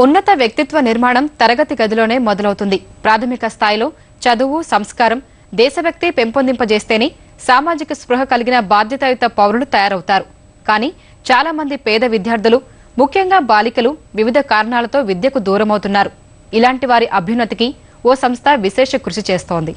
ఉన్నత వ్యక్తిత్వ నిర్మాణం తరగతి గదిలోనే మొదలవుతుంది ప్రాథమిక స్థాయిలో చదువు సంస్కారం దేశభక్తి పెంపొందింపజేస్తేనే సామాజిక స్పృహ కలిగిన బాధ్యతాయుత పౌరులు తయారవుతారు కానీ చాలా మంది పేద విద్యార్థులు ముఖ్యంగా బాలికలు వివిధ కారణాలతో విద్యకు దూరమవుతున్నారు ఇలాంటి వారి అభ్యున్నతికి ఓ సంస్థ విశేష కృషి చేస్తోంది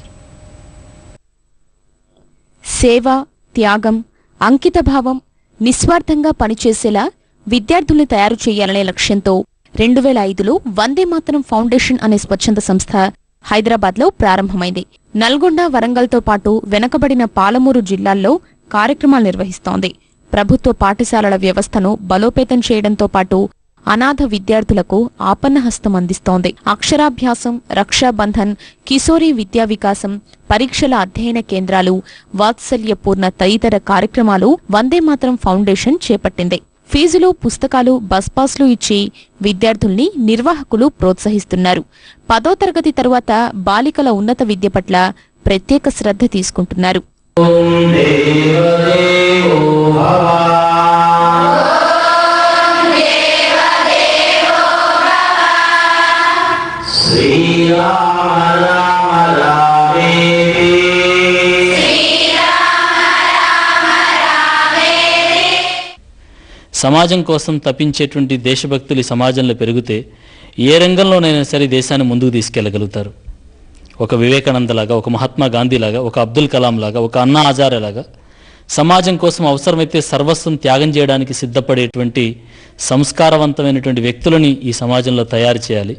సేవ త్యాగం అంకితభావం నిస్వార్థంగా పనిచేసేలా విద్యార్థుల్ని తయారు చేయాలనే లక్ష్యంతో రెండు వేల ఐదులో వందే మాతరం ఫౌండేషన్ అనే స్వచ్ఛంద సంస్థ హైదరాబాద్లో ప్రారంభమైంది నల్గొండ వరంగల్తో పాటు వెనకబడిన పాలమూరు జిల్లాల్లో కార్యక్రమాలు నిర్వహిస్తోంది ప్రభుత్వ పాఠశాలల వ్యవస్థను బలోపేతం చేయడంతో పాటు అనాథ విద్యార్థులకు ఆపన్నహస్తం అందిస్తోంది అక్షరాభ్యాసం రక్షాబంధన్ కిశోరీ విద్యా వికాసం పరీక్షల అధ్యయన కేంద్రాలు వాత్సల్యపూర్ణ తదితర కార్యక్రమాలు వందే మాతరం ఫౌండేషన్ చేపట్టింది ఫీజులు పుస్తకాలు బస్ పాస్లు ఇచ్చి విద్యార్థుల్ని నిర్వాహకులు ప్రోత్సహిస్తున్నారు పదో తరగతి తరువాత బాలికల ఉన్నత విద్య పట్ల ప్రత్యేక శ్రద్ధ తీసుకుంటున్నారు సమాజం కోసం తప్పించేటువంటి దేశభక్తులు ఈ సమాజంలో పెరిగితే ఏ రంగంలోనైనా సరే దేశాన్ని ముందుకు తీసుకెళ్ళగలుగుతారు ఒక వివేకానందలాగా ఒక మహాత్మా గాంధీలాగా ఒక అబ్దుల్ కలాం లాగా ఒక అన్నా హజారేలాగా సమాజం కోసం అవసరమైతే సర్వస్వం త్యాగం చేయడానికి సిద్ధపడేటువంటి సంస్కారవంతమైనటువంటి వ్యక్తులని ఈ సమాజంలో తయారు చేయాలి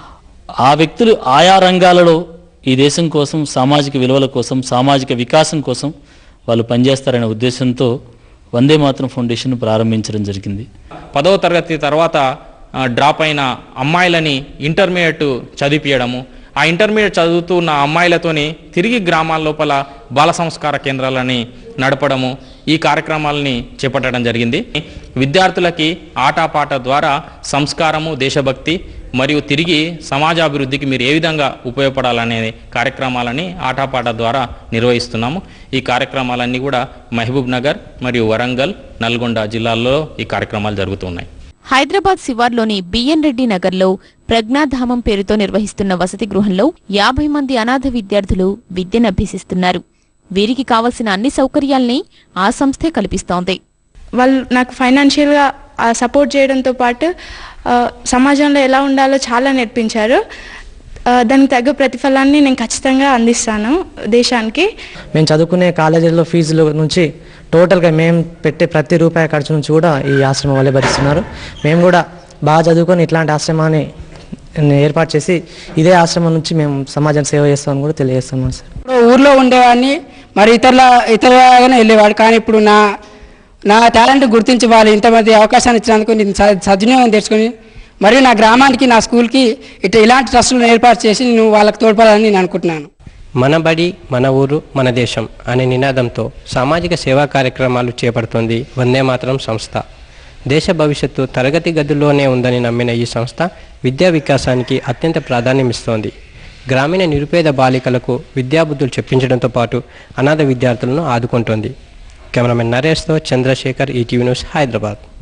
ఆ వ్యక్తులు ఆయా రంగాలలో ఈ దేశం కోసం సామాజిక విలువల కోసం సామాజిక వికాసం కోసం వాళ్ళు పనిచేస్తారనే ఉద్దేశంతో వందే మాతరం ఫౌండేషన్ ప్రారంభించడం జరిగింది పదవ తరగతి తర్వాత ఆ, డ్రాప్ అయిన అమ్మాయిలని ఇంటర్మీడియట్ చదివిపించడము ఆ ఇంటర్మీడియట్ చదువుతున్న అమ్మాయిలతోని తిరిగి గ్రామాల లోపల బాల సంస్కార కేంద్రాలని నడపడము ఈ కార్యక్రమాలని చేపట్టడం జరిగింది విద్యార్థులకి ఆటపాట ద్వారా సంస్కారము దేశభక్తి మరియు తిరిగి సమాజాభివృద్ధికి మీరు ఏ విధంగా ఉపయోగపడాలనే కార్యక్రమాలని ఆటపాట ద్వారా నిర్వహిస్తున్నాము ఈ కార్యక్రమాలన్నీ కూడా మహబూబ్ నగర్ మరియు వరంగల్ నల్గొండ జిల్లాల్లో ఈ కార్యక్రమాలు జరుగుతున్నాయి హైదరాబాద్ శివార్లోని బిఎన్ రెడ్డి నగర్లో ప్రజ్ఞాధామం పేరుతో నిర్వహిస్తున్న వసతి గృహంలో యాభై మంది అనాథ విద్యార్థులు విద్యను అభ్యసిస్తున్నారు వీరికి కావలసిన అన్ని సౌకర్యాల్ని ఆ సంస్థే కల్పిస్తోంది వాళ్ళు నాకు ఫైనాన్షియల్గా సపోర్ట్ చేయడంతో పాటు ఆ, సమాజంలో ఎలా ఉండాలో చాలా నేర్పించారు ఆ, దానికి తగ్గ ప్రతిఫలాన్ని నేను ఖచ్చితంగా అందిస్తాను దేశానికి మేము చదువుకునే కాలేజీల్లో ఫీజుల నుంచి టోటల్గా మేము పెట్టే ప్రతి రూపాయి ఖర్చు నుంచి కూడా ఈ ఆశ్రమం వాళ్ళే భరిస్తున్నారు మేము కూడా బాగా చదువుకొని ఇట్లాంటి ఆశ్రమాన్ని ఏర్పాటు చేసి ఇదే ఆశ్రమం నుంచి మేము సమాజానికి సేవ చేస్తామని కూడా తెలియజేస్తున్నాం సార్ ఇప్పుడు ఊర్లో ఉండేవాడిని మరి ఇతరుల ఇతరులాగానే వెళ్ళేవాడు కానీ ఇప్పుడు నా నా టాలెంట్ గుర్తించి వాళ్ళు ఇంతమంది అవకాశాన్ని ఇచ్చినందుకు నేను స- సద్వినియోగం తెచ్చుకొని మరియు నా గ్రామానికి నా స్కూల్కి ఇట్లా ఇలాంటి ట్రస్టులను ఏర్పాటు చేసి నేను వాళ్ళకి తోడ్పడాలని నేను అనుకుంటున్నాను మన బడి మన ఊరు మన దేశం అనే నినాదంతో సామాజిక సేవా కార్యక్రమాలు చేపడుతోంది వందే మాతరం సంస్థ దేశ భవిష్యత్తు తరగతి గదుల్లోనే ఉందని నమ్మిన ఈ సంస్థ విద్యా వికాసానికి అత్యంత ప్రాధాన్యమిస్తోంది గ్రామీణ నిరుపేద బాలికలకు విద్యాబుద్ధులు చెప్పించడంతో పాటు అనాథ విద్యార్థులను ఆదుకుంటోంది కెమెరామెన్ నరేష్తో చంద్రశేఖర్ ఈటీవీ న్యూస్ హైదరాబాద్